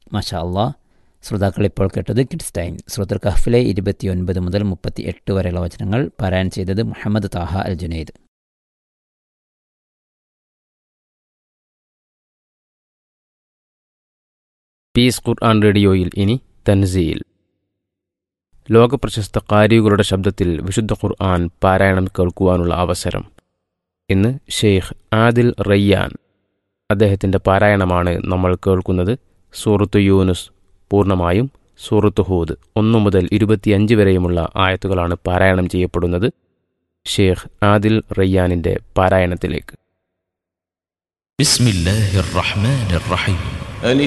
മാഷാ അള്ളാ ശ്രോതാക്കൾ ഇപ്പോൾ കേട്ടത് കിഡ്സ് ടൈം ശ്രോതർ കഹ്ഫിലെ ഇരുപത്തിയൊൻപത് മുതൽ മുപ്പത്തി എട്ട് വരെയുള്ള വചനങ്ങൾ പാരായണം ചെയ്തത് Muhammad Taha Al Junaid peace Quran റേഡിയോയിൽ ഇനി തൻസീൽ ലോകപ്രശസ്ത കാരികളുടെ ശബ്ദത്തിൽ വിശുദ്ധ ഖുർആൻ പാരായണം കേൾക്കുവാനുള്ള അവസരം ഇന്ന് ഷെയ്ഖ് ആദിൽ റയ്യാൻ അദ്ദേഹത്തിൻ്റെ പാരായണമാണ് നമ്മൾ കേൾക്കുന്നത് സൂറത്ത് യൂനുസ് പൂർണ്ണമായും സൂറത്ത് ഹൂദ് ഒന്നു മുതൽ ഇരുപത്തിയഞ്ച് വരെയുമുള്ള ആയത്തുകളാണ് പാരായണം ചെയ്യപ്പെടുന്നത് ഷെയ്ഖ് ആദിൽ റയ്യാനിൻ്റെ പാരായണത്തിലേക്ക് بسم الله الرحمن الرحيم ألف